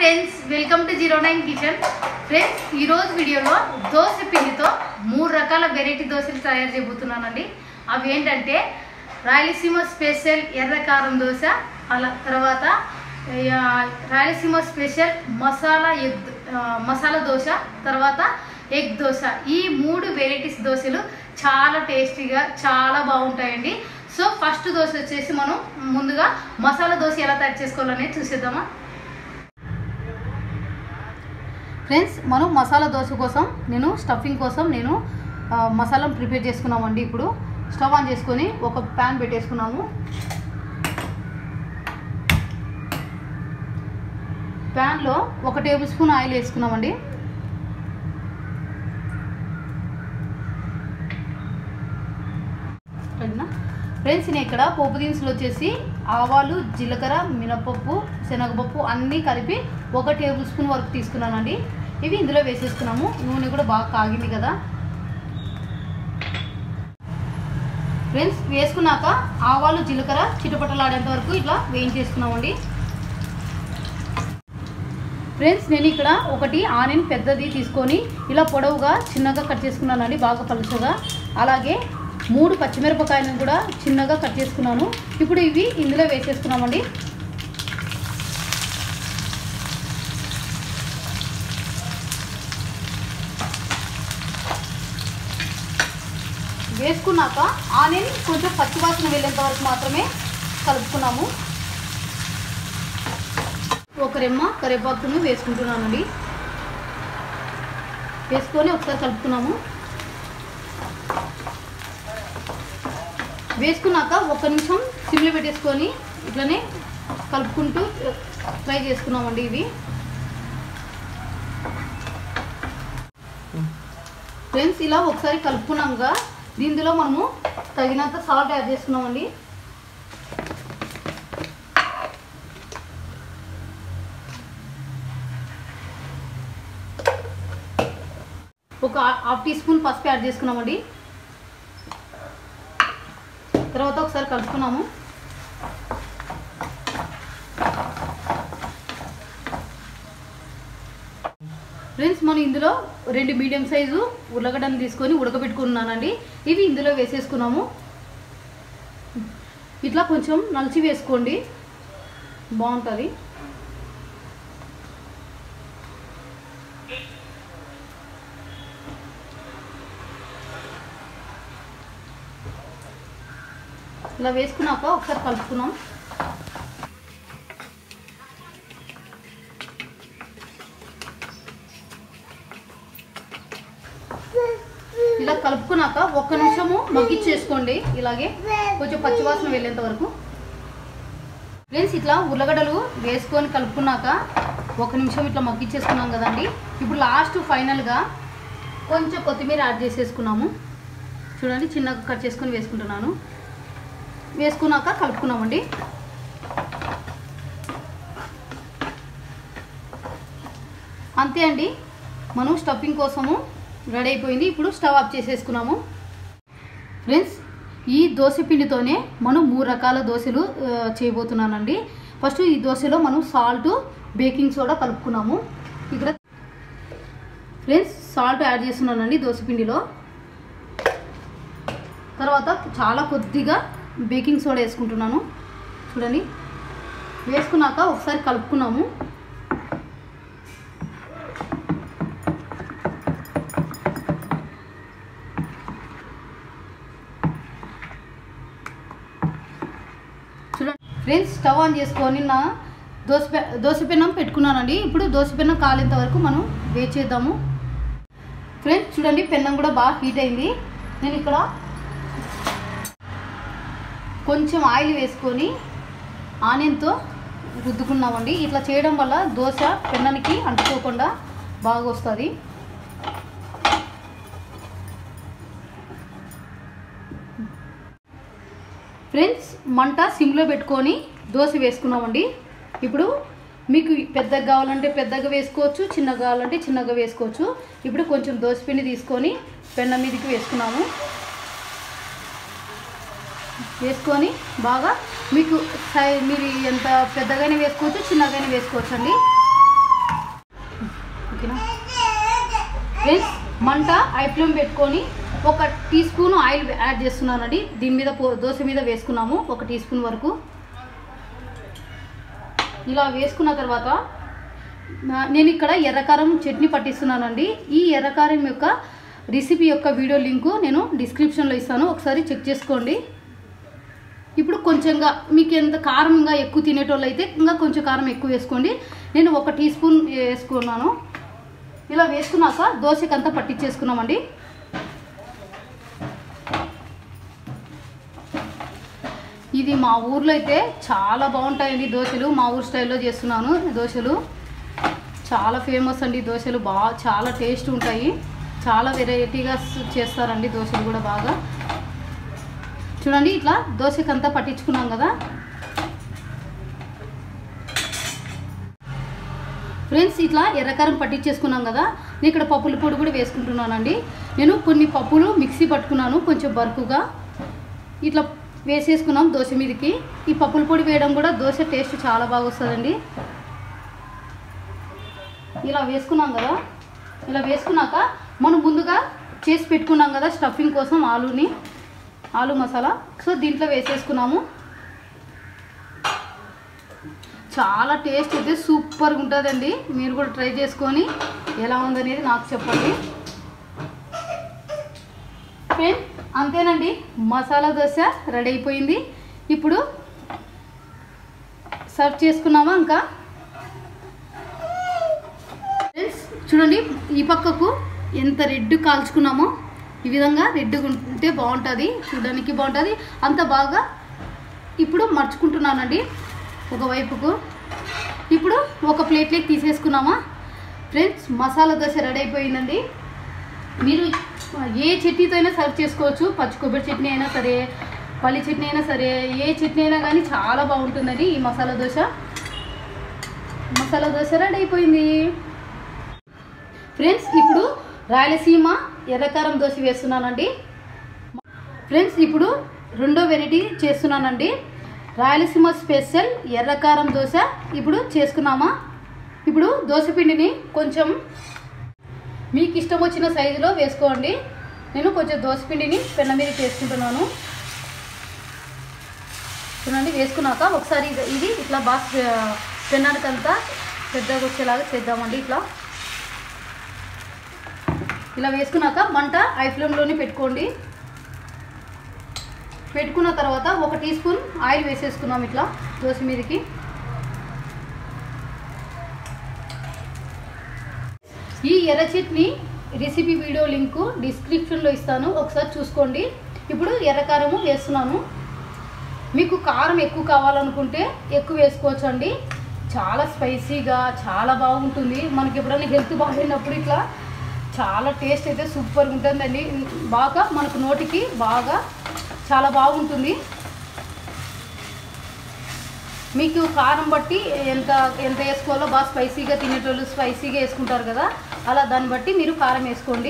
Friends welcome to zero nine kitchen friends ఈరోజు వీడియోలో దోశ పిండితో మూడు రకాల వెరైటీ దోశలు తయారు చేయబోతున్నానండి అవి ఏంటంటే రాయలసీమ స్పెషల్ ఎర్రకారం దోశ అలా తర్వాత ఆ, రాయలసీమ స్పెషల్ మసాలా ఎగ్ ఆ, మసాలా దోశ తర్వాత ఎగ్ దోశ ఈ మూడు వెరైటీస్ దోశలు చాలా టేస్టీగా చాలా బాగుంటాయండి సో ఫస్ట్ దోశ వచ్చేసి మనం ముందుగా మసాలా దోశ ఎలా తయారు చేసుకోవాలనేది చూసేద్దామా ఫ్రెండ్స్ మనం మసాలా దోశ కోసం నేను స్టఫింగ్ కోసం నేను ఆ, మసాలాను ప్రిపేర్ చేసుకున్నామండి ఇప్పుడు స్టవ్ ఆన్ చేసుకొని ఒక ప్యాన్ పెట్టేసుకున్నాము ప్యాన్లో ఒక టేబుల్ స్పూన్ ఆయిల్ వేసుకున్నామండి సరేనా? ఫ్రెండ్స్ నేను ఇక్కడ పోపు దినుసులు వచ్చేసి ఆవాలు జీలకర్ర మినపప్పు శనగపప్పు అన్నీ కలిపి ఒక టేబుల్ స్పూన్ వరకు తీసుకున్నానండి ఇవి ఇందులో వేసేసుకున్నాము నూనె కూడా బాగా కాగింది కదా ఫ్రెండ్స్ వేసుకున్నాక ఆవాలు జీలకర్ర చిటపటలాడేంత వరకు ఇట్లా వేయించేసుకున్నామండి ఫ్రెండ్స్ నేను ఇక్కడ ఒకటి ఆనియన్ పెద్దది తీసుకొని ఇలా పొడవుగా చిన్నగా కట్ చేసుకున్నానండి బాగా పలుచగా అలాగే మూడు పచ్చిమిరపకాయలను కూడా చిన్నగా కట్ చేసుకున్నాను ఇప్పుడు ఇవి ఇందులో వేసేసుకున్నామండి వేసుకున్నాక ఆనియన్ కొంచెం పచ్చివాసన వెళ్ళేంత వరకు మాత్రమే కలుపుకున్నాము ఒక రెమ్మ కరివేపాకును వేసుకుంటున్నానండి వేసుకొని ఒకసారి కలుపుకున్నాము వేసుకున్నాక ఒక నిమిషం సిమ్లో పెట్టేసుకొని ఇట్లనే కలుపుకుంటూ ఫ్రై చేసుకున్నామండి ఇవి ఫ్రెండ్స్ ఇలా ఒకసారి కలుపుకున్నాక దీనిలో మనము తగినంత సాల్ట్ యాడ్ చేసుకున్నామండి ఒక హాఫ్ టీ స్పూన్ పసుపు యాడ్ చేసుకున్నామండి తర్వాత ఒకసారి కలుపుకున్నాము ఫ్రెండ్స్ మనం ఇందులో రెండు మీడియం సైజు ఉర్లగడ్డలు తీసుకొని ఉడకబెట్టుకున్నానండి ఇవి ఇందులో వేసేసుకున్నాము ఇట్లా కొంచెం నలిచి వేసుకోండి బాగుంటుంది ఇలా వేసుకున్నాక ఒకసారి కలుపుకున్నాం ఇలా కలుపుకున్నాక ఒక్క నిమిషము మగ్గిచ్చేసుకోండి ఇలాగే కొంచెం పచ్చివాసన వెళ్ళేంత వరకు ఫ్రెండ్స్ ఇట్లా ఉర్లగడ్డలు వేసుకొని కలుపుకున్నాక ఒక నిమిషం ఇట్లా మగ్గిచ్చేసుకున్నాం కదండి ఇప్పుడు లాస్ట్ ఫైనల్గా కొంచెం కొత్తిమీర యాడ్ చేసేసుకున్నాము చూడండి చిన్నగా కట్ చేసుకొని వేసుకుంటున్నాను వేసుకున్నాక కలుపుకున్నామండి అంతే అండి మనం స్టఫింగ్ కోసము రెడీ అయిపోయింది ఇప్పుడు స్టవ్ ఆఫ్ చేసేసుకున్నాము ఫ్రెండ్స్ ఈ దోశ పిండితోనే మనం మూడు రకాల దోశలు ఆ, చేయబోతున్నానండి ఫస్ట్ ఈ దోశలో మనం సాల్ట్ బేకింగ్ సోడా కలుపుకున్నాము ఇక్కడ ఫ్రెండ్స్ సాల్ట్ యాడ్ చేస్తున్నానండి దోశ పిండిలో తర్వాత చాలా కొద్దిగా బేకింగ్ సోడా వేసుకుంటున్నాను చూడండి వేసుకున్నాక ఒకసారి కలుపుకున్నాము చూడండి ఫ్రెండ్స్ స్టవ్ ఆన్ చేసుకొని నా దోశ పె- దోశ పెన్నం పెట్టుకున్నానండి ఇప్పుడు దోశ పెన్నం కాలేంత వరకు మనం వేట్ చేద్దాము ఫ్రెండ్స్ చూడండి పెన్నం కూడా బాగా హీట్ అయింది నేను ఇక్కడ కొంచెం ఆయిల్ వేసుకొని ఆనియన్తో రుద్దుకున్నామండి ఇట్లా చేయడం వల్ల దోశ పెన్నానికి అంటుకోకుండా బాగా వస్తుంది ఫ్రెండ్స్ మంట సిమ్లో పెట్టుకొని దోశ వేసుకున్నామండి ఇప్పుడు మీకు పెద్దగా కావాలంటే పెద్దగా వేసుకోవచ్చు చిన్నగా కావాలంటే చిన్నగా వేసుకోవచ్చు ఇప్పుడు కొంచెం దోశ పిండి తీసుకొని పెన్న మీదకి వేసుకున్నాము వేసుకొని బాగా మీకు సై మీరు ఎంత పెద్దగానే వేసుకోవచ్చు చిన్నగానే వేసుకోవచ్చు అండి ఓకేనా ఫ్రెండ్స్ మంట ఐ ఫ్లేమ్ పెట్టుకొని ఒక టీ స్పూన్ ఆయిల్ యాడ్ చేస్తున్నానండి దీని మీద పో- దోశ మీద వేసుకున్నాము ఒక టీ స్పూన్ వరకు ఇలా వేసుకున్న తర్వాత నా- నేను ఇక్కడ ఎర్రకారం చట్నీ పట్టిస్తున్నానండి ఈ ఎర్రకారం యొక్క రెసిపీ యొక్క వీడియో లింకు నేను డిస్క్రిప్షన్లో ఇస్తాను ఒకసారి చెక్ చేసుకోండి ఇప్పుడు కొంచెంగా మీకు ఎంత కారం ఇంకా ఎక్కువ తినేటోళ్ళు అయితే ఇంకా కొంచెం కారం ఎక్కువ వేసుకోండి నేను ఒక టీ స్పూన్ వేసుకున్నాను ఇలా వేసుకున్నాక దోశకంతా పట్టించేసుకున్నామండి ఇది మా ఊర్లో అయితే చాలా బాగుంటాయండి దోశలు మా ఊరు స్టైల్లో చేస్తున్నాను దోశలు చాలా ఫేమస్ అండి దోశలు బాగా చాలా టేస్ట్ ఉంటాయి చాలా వెరైటీగా స్- చేస్తారండి దోశలు కూడా బాగా చూడండి ఇట్లా దోశకంతా పట్టించుకున్నాం కదా ఫ్రెండ్స్ ఇట్లా ఎర్రకారం పట్టించేసుకున్నాం కదా నేను ఇక్కడ పప్పుల పొడి కూడా వేసుకుంటున్నానండి నేను కొన్ని పప్పులు మిక్సీ పట్టుకున్నాను కొంచెం బరుకుగా ఇట్లా వేసేసుకున్నాం దోశ మీదకి ఈ పప్పుల పొడి వేయడం కూడా దోశ టేస్ట్ చాలా బాగా వస్తుందండి ఇలా వేసుకున్నాం కదా ఇలా వేసుకున్నాక మనం ముందుగా చేసి పెట్టుకున్నాం కదా స్టఫింగ్ కోసం ఆలూని ఆలు మసాలా సో దీంట్లో వేసేసుకున్నాము చాలా టేస్ట్ అయితే సూపర్గా ఉంటుందండి మీరు కూడా ట్రై చేసుకొని ఎలా ఉందనేది నాకు చెప్పండి ఫ్రెండ్ అంతేనండి మసాలా దోశ రెడీ అయిపోయింది ఇప్పుడు సర్వ్ చేసుకున్నామా ఇంకా ఫ్రెండ్స్ చూడండి ఈ పక్కకు ఎంత రెడ్ కాల్చుకున్నామో ఈ విధంగా రెడ్గా ఉంటే బాగుంటుంది చూడడానికి బాగుంటుంది అంత బాగా ఇప్పుడు మర్చుకుంటున్నానండి ఒకవైపుకు ఇప్పుడు ఒక ప్లేట్లోకి తీసేసుకున్నామా ఫ్రెండ్స్ మసాలా దోశ రెడీ అయిపోయిందండి మీరు ఏ చట్నీతో అయినా సర్వ్ చేసుకోవచ్చు పచ్చి కొబ్బరి చట్నీ అయినా సరే పల్లి చట్నీ అయినా సరే ఏ చట్నీ అయినా కానీ చాలా బాగుంటుందండి ఈ మసాలా దోశ మసాలా దోశ రెడీ అయిపోయింది ఫ్రెండ్స్ ఇప్పుడు రాయలసీమ ఎర్రకారం దోశ వేస్తున్నానండి ఫ్రెండ్స్ ఇప్పుడు రెండో వెరైటీ చేస్తున్నానండి రాయలసీమ స్పెషల్ ఎర్రకారం దోశ ఇప్పుడు చేసుకున్నామా ఇప్పుడు దోశ పిండిని కొంచెం మీకు ఇష్టం వచ్చిన సైజులో వేసుకోండి నేను కొంచెం దోశ పిండిని పెన్న మీద చేసుకుంటున్నాను చూడండి వేసుకున్నాక ఒకసారి ఇది- ఇది ఇట్లా బాగా పెన్నానికంతా పెద్దగా వచ్చేలాగా చేద్దామండి ఇట్లా ఇలా వేసుకున్నాక మంట ఐ ఫ్లేమ్లోనే పెట్టుకోండి పెట్టుకున్న తర్వాత ఒక టీ స్పూన్ ఆయిల్ వేసేసుకున్నాం ఇట్లా దోశ మీదకి ఈ ఎర్ర చట్నీ రెసిపీ వీడియో లింకు డిస్క్రిప్షన్లో ఇస్తాను ఒకసారి చూసుకోండి ఇప్పుడు ఎర్రకారము వేస్తున్నాను మీకు కారం ఎక్కువ కావాలనుకుంటే ఎక్కువ వేసుకోవచ్చు అండి చాలా స్పైసీగా చాలా బాగుంటుంది మనకి ఎప్పుడైనా హెల్త్ బాగాలేనప్పుడు ఇట్లా చాలా టేస్ట్ అయితే సూపర్గా ఉంటుందండి బాగా మనకు నోటికి బాగా చాలా బాగుంటుంది మీకు కారం బట్టి ఎంత ఎంత వేసుకోవాలో బాగా స్పైసీగా తినేటోళ్ళు స్పైసీగా వేసుకుంటారు కదా అలా దాన్ని బట్టి మీరు కారం వేసుకోండి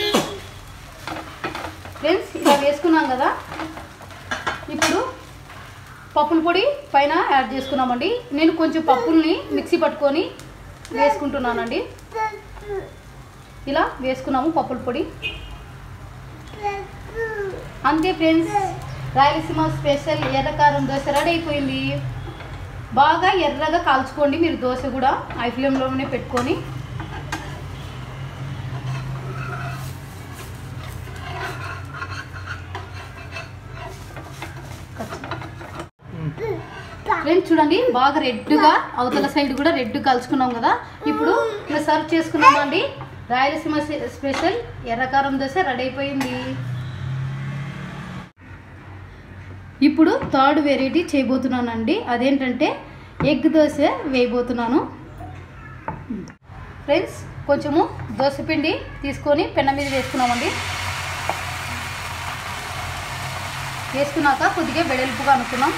ఫ్రెండ్స్ ఇలా వేసుకున్నాం కదా ఇప్పుడు పప్పుల పొడి పైన యాడ్ చేసుకున్నామండి నేను కొంచెం పప్పుల్ని మిక్సీ పట్టుకొని వేసుకుంటున్నానండి ఇలా వేసుకున్నాము పప్పుల పొడి అంతే ఫ్రెండ్స్ రాయలసీమ స్పెషల్ ఎర్రకారం దోశ రెడీ అయిపోయింది బాగా ఎర్రగా కాల్చుకోండి మీరు దోశ కూడా ఐ ఫ్లేమ్లోనే పెట్టుకొని ఫ్రెండ్స్ చూడండి బాగా రెడ్గా అవతల సైడ్ కూడా రెడ్ కలుసుకున్నాం కదా ఇప్పుడు ఇలా సర్వ్ చేసుకున్నామండి రాయలసీమ స్పె- స్పెషల్ ఎర్రకారం దోశ రెడీ అయిపోయింది ఇప్పుడు థర్డ్ వెరైటీ చేయబోతున్నానండి అదేంటంటే ఎగ్ దోశ వేయబోతున్నాను ఫ్రెండ్స్ కొంచెము దోశ పిండి తీసుకొని పెన్న మీద వేసుకున్నామండి వేసుకున్నాక కొద్దిగా వెడల్పుగా అనుకున్నాం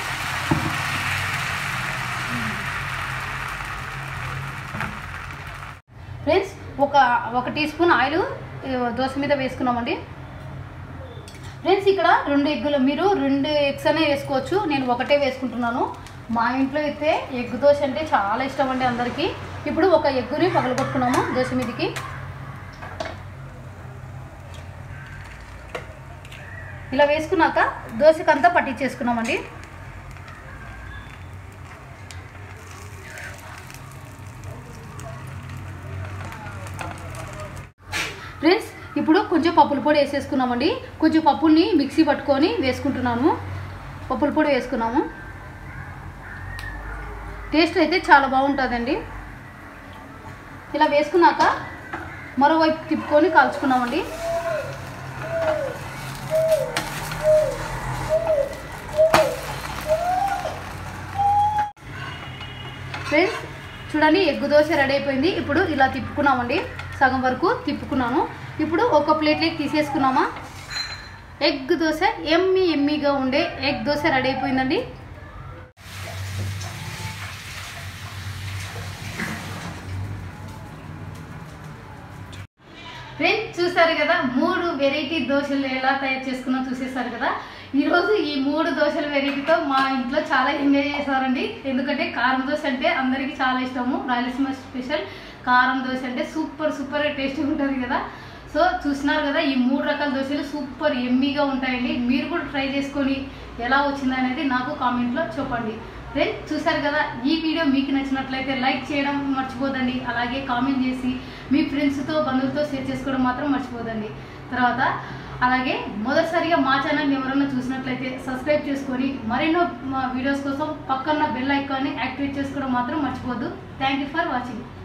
ఫ్రెండ్స్ ఒక ఒక టీ స్పూన్ ఆయిల్ ఆ, దోశ మీద వేసుకున్నామండి ఫ్రెండ్స్ ఇక్కడ రెండు ఎగ్గులు మీరు రెండు ఎగ్స్ అనే వేసుకోవచ్చు నేను ఒకటే వేసుకుంటున్నాను మా ఇంట్లో అయితే ఎగ్ దోశ అంటే చాలా ఇష్టం అండి అందరికీ ఇప్పుడు ఒక ఎగ్గుని పగలగొట్టుకున్నాము దోశ మీదకి ఇలా వేసుకున్నాక దోశకంతా పట్టించేసుకున్నామండి ఫ్రెండ్స్ ఇప్పుడు కొంచెం పప్పుల పొడి వేసేసుకున్నామండి కొంచెం పప్పుల్ని మిక్సీ పట్టుకొని వేసుకుంటున్నాము పప్పుల పొడి వేసుకున్నాము టేస్ట్ అయితే చాలా బాగుంటుందండి ఇలా వేసుకున్నాక మరోవైపు తిప్పుకొని కాల్చుకున్నామండి ఫ్రెండ్స్ చూడండి ఎగ్గు దోశ రెడీ అయిపోయింది ఇప్పుడు ఇలా తిప్పుకున్నామండి సగం వరకు తిప్పుకున్నాను ఇప్పుడు ఒక ప్లేట్లోకి తీసేసుకున్నామా ఎగ్ దోశ ఎమ్మి ఎమ్మిగా ఉండే ఎగ్ దోశ రెడీ అయిపోయిందండి ఫ్రెండ్స్ చూసారు కదా మూడు వెరైటీ దోశలు ఎలా తయారు చేసుకున్నా చూసేసారు కదా ఈరోజు ఈ మూడు దోశల వెరైటీతో మా ఇంట్లో చాలా ఎంజాయ్ చేశారండి ఎందుకంటే కారం దోశ అంటే అందరికీ చాలా ఇష్టము రాయలసీమ స్పెషల్ కారం దోశ అంటే సూపర్ సూపర్ టేస్టీ ఉంటుంది కదా సో చూసినారు కదా ఈ మూడు రకాల దోశలు సూపర్ ఎమ్మీగా ఉంటాయండి మీరు కూడా ట్రై చేసుకొని ఎలా వచ్చింది అనేది నాకు కామెంట్లో చెప్పండి ఫ్రెండ్స్ చూసారు కదా ఈ వీడియో మీకు నచ్చినట్లయితే లైక్ చేయడం మర్చిపోదండి అలాగే కామెంట్ చేసి మీ ఫ్రెండ్స్తో బంధువులతో షేర్ చేసుకోవడం మాత్రం మర్చిపోదండి తర్వాత అలాగే మొదటిసారిగా మా ఛానల్ ఎవరైనా చూసినట్లయితే సబ్స్క్రైబ్ చేసుకొని మరెన్నో మా వీడియోస్ కోసం పక్కన్న బెల్ ఐకాన్ని యాక్టివేట్ చేసుకోవడం మాత్రం మర్చిపోద్దు థ్యాంక్ యూ ఫర్ వాచింగ్